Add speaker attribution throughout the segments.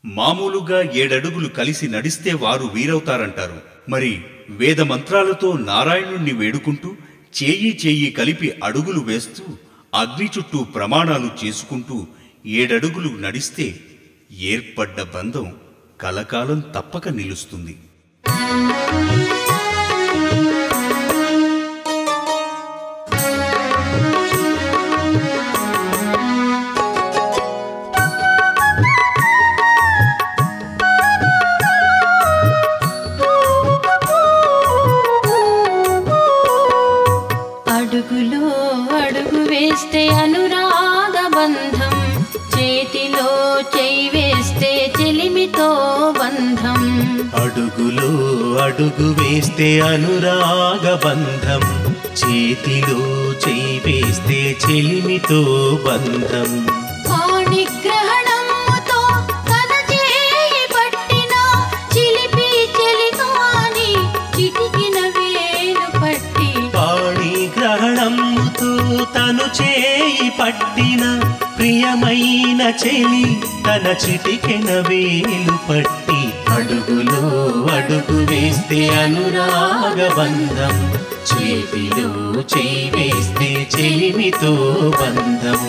Speaker 1: మామూలుగా ఏడడుగులు కలిసి నడిస్తే వారు వీరవుతారంటారు మరి వేద మంత్రాలతో నారాయణుణ్ణి వేడుకుంటూ చేయి చేయి కలిపి అడుగులు వేస్తూ అగ్ని చుట్టూ ప్రమాణాలు చేసుకుంటూ ఏడడుగులు నడిస్తే ఏర్పడ్డ బంధం కలకాలం తప్పక నిలుస్తుంది
Speaker 2: అడుగులో అడుగు వేస్తే అనురాగ బంధం చేతిలో చేయి వేస్తే చెలిమితో బంధం
Speaker 3: అడుగులో అడుగు వేస్తే అనురాగ బంధం చేతిలో చేయి వేస్తే చెలిమితో బంధం
Speaker 2: పాణిగ్రహణముతో తన చేయి పట్టిన చిలిపి చెలికాని చిటికిన వేలు పట్టి
Speaker 3: పాణి గ్రహణముతో తను చేయి పట్టిన ప్రియమైన చెలి తన చిటికెన వేలు పట్టి అడుగులో అడుగు వేస్తే అనురాగ బంధం చేతిలో చేయి వేస్తే చెలిమితో బంధం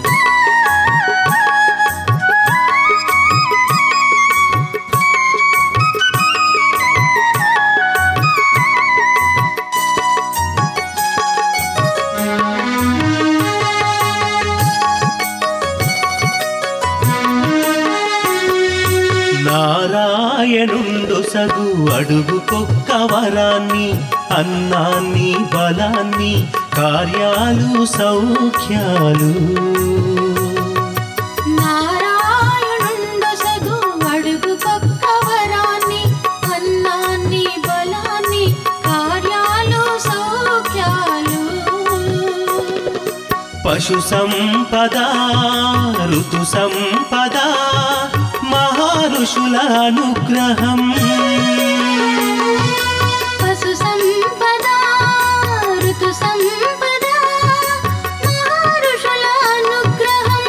Speaker 3: నారాయణుండు సగు అడుగుకొక్క వరాన్ని అన్నాన్ని బలాన్ని కార్యాలు సౌఖ్యాలు
Speaker 2: నారాయణుండు సగు అడుగుకొక్క వరాన్ని అన్నాన్ని బలాన్ని కార్యాలు సౌఖ్యాలు
Speaker 3: పశు సంపద ఋతు సంపద మహారుషుల అనుగ్రహం
Speaker 2: పశు సంపద ఋతు సంపద మహర్షుల అనుగ్రహం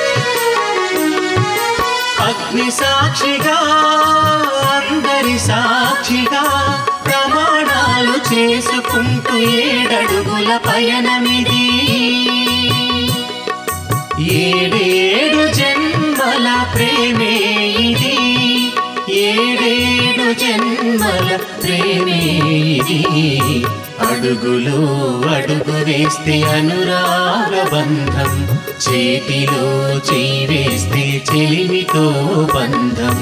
Speaker 3: అగ్ని సాక్షిగా అందరి సాక్షిగా ప్రమాణాలు చేసుకుంటూ ఏడడుగుల పయనమిది ఏడేడు జన్మల ప్రేమే ఇది ఏడేడు జన్మల ప్రేమే ఇది అడుగులో అడుగు వేస్తే అనురాగ బంధం చేతిలో చేయి వేస్తే చెలిమితో బంధం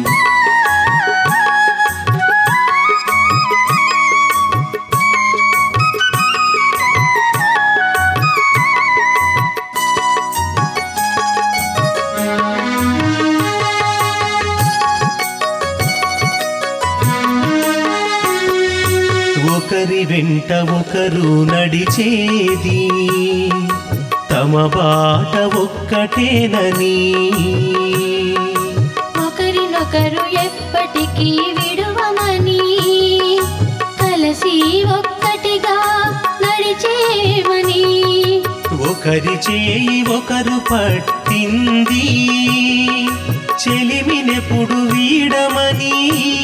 Speaker 3: ఒకరి వెంట ఒకరు నడిచేది తమ బాట ఒక్కటేనని
Speaker 2: ఒకరినొకరు ఎప్పటికీ విడువమని కలిసి ఒక్కటిగా నడిచేమని
Speaker 3: ఒకరి చేయి ఒకరు పట్టింది చెలిమినెప్పుడు వీడమని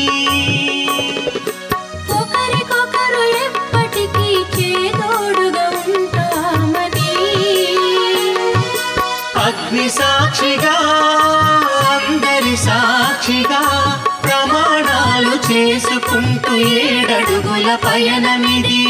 Speaker 2: ఒకరికొకరు ఎప్పటికీ చేదోడుగా ఉంటామని
Speaker 3: అగ్ని సాక్షిగా అందరి సాక్షిగా ప్రమాణాలు చేసుకుంటూ ఏడడుగుల పయనమిది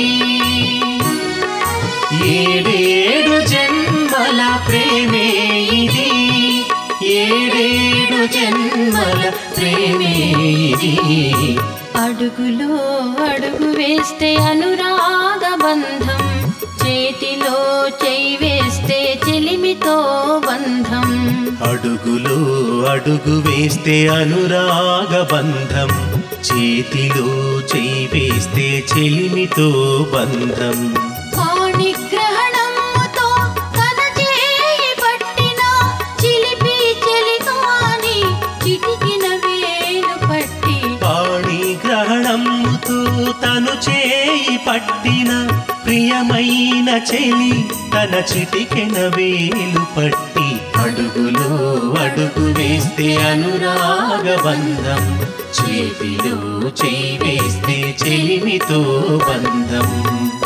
Speaker 3: ఏడేడు జన్మల ప్రేమే ఇది ఏడేడు జన్మల ప్రేమే ఇది
Speaker 2: అడుగులో అడుగు వేస్తే అనురాగ బంధం చేతిలో చేయి వేస్తే చెలిమితో బంధం
Speaker 3: అడుగులో అడుగు వేస్తే అనురాగ బంధం చేతిలో చేయి వేస్తే చెలిమితో బంధం
Speaker 2: పాణిగ్రహణముతో తన చేయి పట్టిన చిలిపి చెలికాని చిటికిన వేలు పట్టి
Speaker 3: పాణి గ్రహణముతో తను చేయి పట్టిన ప్రియమైన చెలి తన చిటికెన వేలు పట్టి అడుగులో అడుగు వేస్తే అనురాగ బంధం చేతిలో చేయి వేస్తే చెలిమితో బంధం